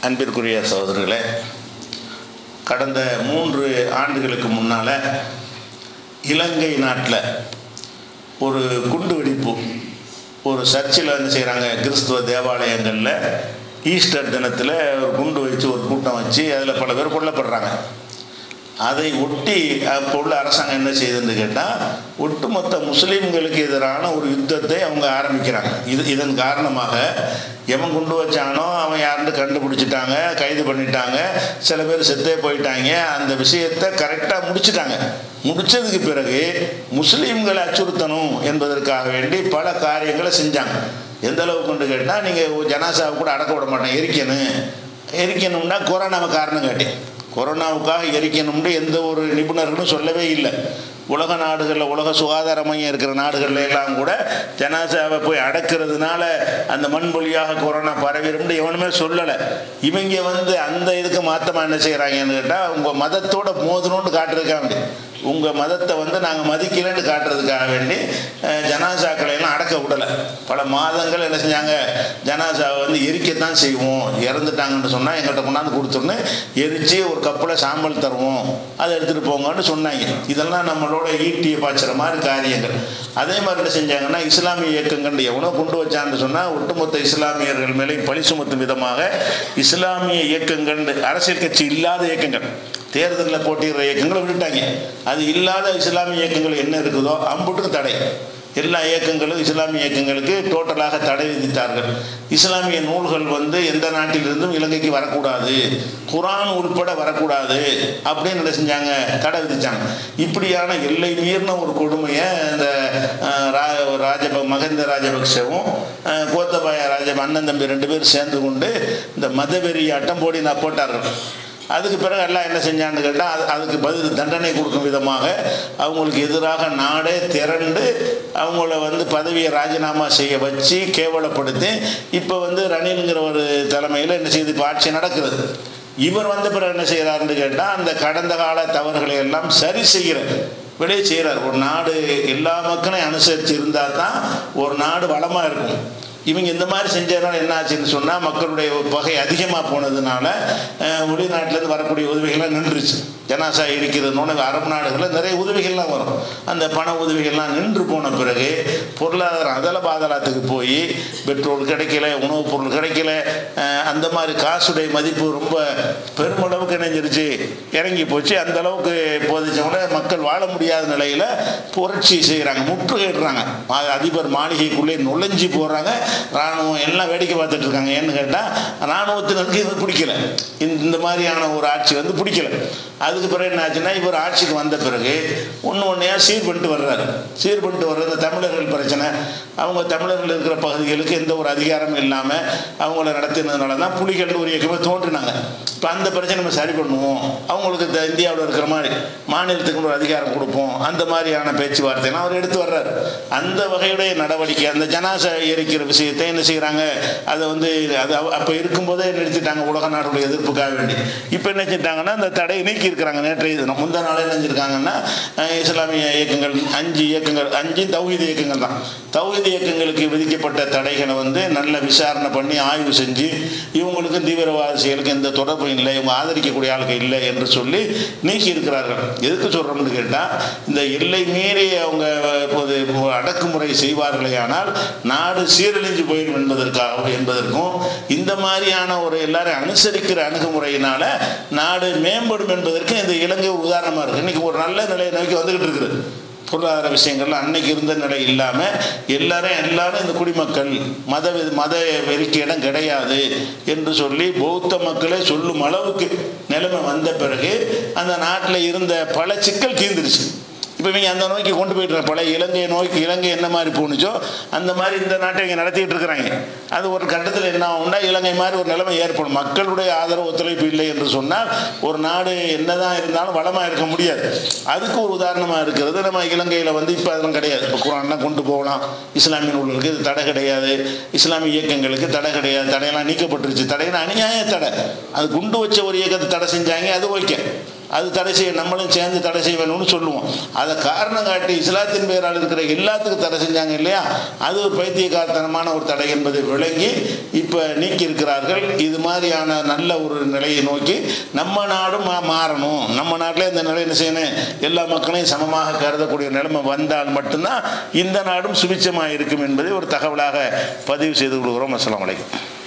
அன்பிற்குரிய சகோதரர்களே கடந்த மூன்று ஆண்டுகளுக்கு முன்னால் இலங்கை நாட்டில் ஒரு குண்டு வெடிப்பு ஒரு சர்ச்சில் வந்து செய்கிறாங்க கிறிஸ்துவ தேவாலயங்களில் ஈஸ்டர் தினத்தில் ஒரு குண்டு வச்சு ஒரு கூட்டம் வச்சு அதில் பல பேர் கொல்லப்படுறாங்க அதை ஒட்டி அப்போ உள்ள அரசாங்கம் என்ன செய்யுதுன்னு கேட்டால் ஒட்டுமொத்த முஸ்லீம்களுக்கு எதிரான ஒரு யுத்தத்தை அவங்க ஆரம்பிக்கிறாங்க இது இதன் காரணமாக எவன் குண்டு வச்சானோ அவன் யாருன்னு கண்டுபிடிச்சிட்டாங்க கைது பண்ணிட்டாங்க சில பேர் செத்தே போயிட்டாங்க அந்த விஷயத்தை கரெக்டாக முடிச்சிட்டாங்க முடிச்சதுக்கு பிறகு முஸ்லீம்களை அச்சுறுத்தணும் என்பதற்காக வேண்டி பல காரியங்களை செஞ்சாங்க எந்த அளவுக்கு கொண்டு கேட்டால் நீங்கள் ஜனாசாவை கூட அடக்க விட மாட்டேன் எரிக்கணும் எரிக்கணும்னா கொரோனாவை காரணம் காட்டி கொரோனாவுக்காக எரிக்கணும்னு எந்த ஒரு நிபுணர்களும் சொல்லவே இல்லை உலக நாடுகளில் உலக சுகாதார மையம் இருக்கிற நாடுகள்ல எல்லாம் கூட ஜனாசாவை போய் அடக்கிறதுனால அந்த மண் வழியாக கொரோனா பரவிடும்னு எவனுமே சொல்லலை இவங்க வந்து அந்த இதுக்கு மாற்றமாக என்ன செய்கிறாங்கன்னு கேட்டால் உங்கள் மதத்தோட மோதணும்னு காட்டுறதுக்காக உங்கள் மதத்தை வந்து நாங்கள் மதிக்கலைன்னு காட்டுறதுக்காக வேண்டி அஹ், ஜனாசாக்களை எல்லாம் அடக்க விடலை பல மாதங்கள் என்ன செஞ்சாங்க ஜனாசாவை வந்து எரிக்கத்தான் செய்வோம் இறந்துட்டாங்கன்னு சொன்னால் எங்கள்கிட்ட கொண்டாந்து கொடுத்துருன்னு எரித்து ஒரு கப்பில் சாம்பல் தருவோம் அதை எடுத்துகிட்டு போங்கன்னு சொன்னாங்க இதெல்லாம் நம்மளோட ஈட்டியை பாய்ச்சுற மாதிரி காரியங்கள் அதே மாதிரி என்ன செஞ்சாங்கன்னா இஸ்லாமிய இயக்கங்கள் எவனோ கொண்டு வச்சான்னு சொன்னால் ஒட்டுமொத்த இஸ்லாமியர்கள் மேலே பழி சுமத்தும் விதமாக இஸ்லாமிய இயக்கங்கள் அரசியல் கட்சி இல்லாத இயக்கங்கள் தேர்தலில் போட்டியிடுற இயக்கங்களை விட்டுட்டாங்க அது இல்லாத இஸ்லாமிய இயக்கங்கள் என்ன இருக்குதோ அம்புட்டுக்கு தடை எல்லா இயக்கங்களும் இஸ்லாமிய இயக்கங்களுக்கு டோட்டலாக தடை விதித்தார்கள் இஸ்லாமிய நூல்கள் வந்து எந்த நாட்டிலிருந்தும் இலங்கைக்கு வரக்கூடாது குரான் உள்பட வரக்கூடாது அப்படின்னு என்ன செஞ்சாங்க தடை விதிச்சாங்க இப்படியான எல்லை மீறின ஒரு கொடுமையை இந்த அஹ், ரா- ராஜப மகந்த ராஜபக்சவும் அஹ், கோத்தபாய ராஜ அண்ணன் தம்பி ரெண்டு பேரும் சேர்ந்து கொண்டு இந்த மதவெறியாட்டம் போடி நான் போட்டார்கள் அதுக்கு பிறகு எல்லாம் என்ன செஞ்சான்னு கேட்டால் அது அதுக்கு பதில் தண்டனை கொடுக்கும் விதமாக அவங்களுக்கு எதிராக நாடே திரண்டு அவங்கள வந்து பதவியை ராஜினாமா செய்ய வச்சு கேவலப்படுத்தி இப்போ வந்து ரணில்ங்கிற ஒரு தலைமையில் என்ன செய்யுது இப்போ ஆட்சி நடக்கிறது இவர் வந்த பிறகு என்ன செய்கிறாருன்னு கேட்டால் அந்த கடந்த கால தவறுகளை எல்லாம் சரி செய்கிற விளைய செய்கிறார் ஒரு நாடு எல்லா மக்களையும் அனுசரித்து இருந்தால் தான் ஒரு நாடு வளமாக இருக்கும் இவங்க இந்த மாதிரி செஞ்சதுனால என்ன ஆச்சுன்னு சொன்னால் மக்களுடைய பகை அதிகமாக போனதுனால அஹ், வெளிநாட்டிலேருந்து வரக்கூடிய உதவிகள்லாம் நின்றுச்சு ஜனாசா இருக்கிறதுனோட அரபு நாடுகளில் நிறைய உதவிகள்லாம் வரும் அந்த பண உதவிகள்லாம் நின்று போன பிறகு பொருளாதாரம் அதல பாதாளத்துக்கு போய் பெட்ரோல் கிடைக்கல உணவுப் பொருள் கிடைக்கல அஹ், அந்த மாதிரி காசுடைய மதிப்பு ரொம்ப பெருமளவுக்கு இணைஞ்சிருச்சு இறங்கி போச்சு அந்த அளவுக்கு போதிச்சவங்க மக்கள் வாழ முடியாத நிலையில் புரட்சி செய்கிறாங்க முற்றுகையிடுறாங்க மா- அதிபர் மாளிகைக்குள்ளே நுழைஞ்சு போகிறாங்க இராணுவம் எல்லாம் வேடிக்கை பார்த்துட்டு இருக்காங்க ஏன்னு கேட்டால் இராணுவத்தினருக்கு இது பிடிக்கல இந்த இந்த மாதிரியான ஒரு ஆட்சி வந்து பிடிக்கல அதுக்கு பிறகு என்ன ஆச்சுன்னா இவர் ஆட்சிக்கு வந்த பிறகு ஒன்று ஒன்றையா சீர் பண்ணிட்டு வர்றாரு சீர் பண்ணிட்டு வர்றது தமிழர்கள் பிரச்சனை அவங்க தமிழர்கள் இருக்கிற பகுதிகளுக்கு எந்த ஒரு அதிகாரமும் இல்லாமல் அவங்கள நடத்தினதுனால தான் புலிகள் ஒரு இயக்கமே தோன்றினாங்க இப்போ அந்த பிரச்சனை நம்ம சரி பண்ணுவோம் அவங்களுக்கு இந்த இந்தியாவில் இருக்கிற மாதிரி மாநிலத்துக்கு ஒரு அதிகாரம் கொடுப்போம் அந்த மாதிரியான பேச்சுவார்த்தைலாம் அவர் எடுத்து வர்றாரு அந்த வகையுடைய நடவடிக்கை அந்த ஜனாசா எரிக்கிற விஷயத்தை என்ன செய்கிறாங்க அதை வந்து அது அப்போ இருக்கும்போதே நிறுத்திட்டாங்க உலக நாடுடைய எதிர்ப்புக்காக வேண்டி இப்போ என்ன செஞ்சிட்டாங்கன்னா அந்த தடையை நீக்கி இருக்கிறாங்க நேற்றைய தினம் முந்தா நாளே என்ன செஞ்சிருக்காங்கன்னா அஹ், இஸ்லாமிய இயக்கங்கள் அஞ்சு இயக்கங்கள் அஞ்சு தௌஹீத் இயக்கங்கள் தான் தௌஹீத் இயக்கங்களுக்கு விதிக்கப்பட்ட தடைகளை வந்து நல்ல விசாரணை பண்ணி ஆய்வு செஞ்சு இவங்களுக்கு தீவிரவாத செயலுக்கு எந்த தொடர்பும் இல்லை இவங்க ஆதரிக்கக்கூடிய ஆளுங்க இல்லை என்று சொல்லி நீக்கி இருக்கிறார்கள் எதுக்கு சொல்கிறோம்னு கேட்டால் இந்த எல்லை மீறி அவங்க இப்போது அடக்குமுறை செய்வார்களே ஆனால் நாடு சீரழிஞ்சு போயிடும் என்பதற்காக என்பதற்கும் இந்த மாதிரியான ஒரு எல்லாரும் அனுசரிக்கிற அணுகுமுறையினால நாடு மேம்படும் என்பதற்கு இந்த இலங்கை ஒரு உதாரணமாக இருக்குது இன்றைக்கி ஒரு நல்ல நிலையை நோக்கி வந்துக்கிட்டு இருக்குது பொருளாதார விஷயங்கள்ல அன்னைக்கு இருந்த நிலை இல்லாமல் எல்லாரும் எல்லாரும் இந்த குடிமக்கள் மத வி- மத வெறிக்கு இடம் கிடையாது என்று சொல்லி பௌத்த மக்களே சொல்லும் அளவுக்கு நிலைமை வந்த பிறகு அந்த நாட்டில் இருந்த பல சிக்கல் தீர்ந்துருச்சு இப்போ இவங்க அந்த நோக்கி கொண்டு போயிட்டு பழைய இலங்கை நோக்கி இலங்கை என்ன மாதிரி போணுச்சோ அந்த மாதிரி இந்த நாட்டை இங்கே நடத்திட்டு இருக்கிறாங்க அது ஒரு கட்டத்தில் என்ன ஆகும்னா இலங்கை மாதிரி ஒரு நிலைமை ஏற்படும் மக்களுடைய ஆதரவு ஒத்துழைப்பு இல்லை என்று சொன்னால் ஒரு நாடு என்னதான் இருந்தாலும் வளமாக இருக்க முடியாது அதுக்கு ஒரு உதாரணமாக இருக்கிறது நம்ம இலங்கையில் வந்து இப்போ அதெல்லாம் கிடையாது இப்போ குரான்லாம் கொண்டு போகலாம் இஸ்லாமிய நூல்களுக்கு இது தடை கிடையாது இஸ்லாமிய இயக்கங்களுக்கு தடை கிடையாது தடையெல்லாம் நீக்கப்பட்டுருச்சு தடைன்னா அநியாய தடை அது குண்டு வச்ச ஒரு இயக்கத்தை தடை செஞ்சாங்க அது ஓகே அது தடை செய்ய நம்மளும் சேர்ந்து தடை செய்ய வேணும்னு சொல்லுவோம் அதை காரணம் காட்டி இஸ்லாத்தின் பேரால் இருக்கிற எல்லாத்துக்கும் தடை செஞ்சாங்க இல்லையா அது ஒரு பைத்தியக்காரத்தனமான ஒரு தடை என்பதை விளங்கி இப்போ நீக்கி இருக்கிறார்கள் இது மாதிரியான நல்ல ஒரு நிலையை நோக்கி நம்ம நாடும் மா- மாறணும் நம்ம நாட்டிலே இந்த நிலை என்ன செய்யணும் எல்லா மக்களையும் சமமாக கருதக்கூடிய நிலைமை வந்தால் மட்டும்தான் இந்த நாடும் சுபிச்சமாக இருக்கும் என்பதை ஒரு தகவலாக பதிவு செய்து கொள்கிறோம் அஸ்ஸலாமு அலைக்கும்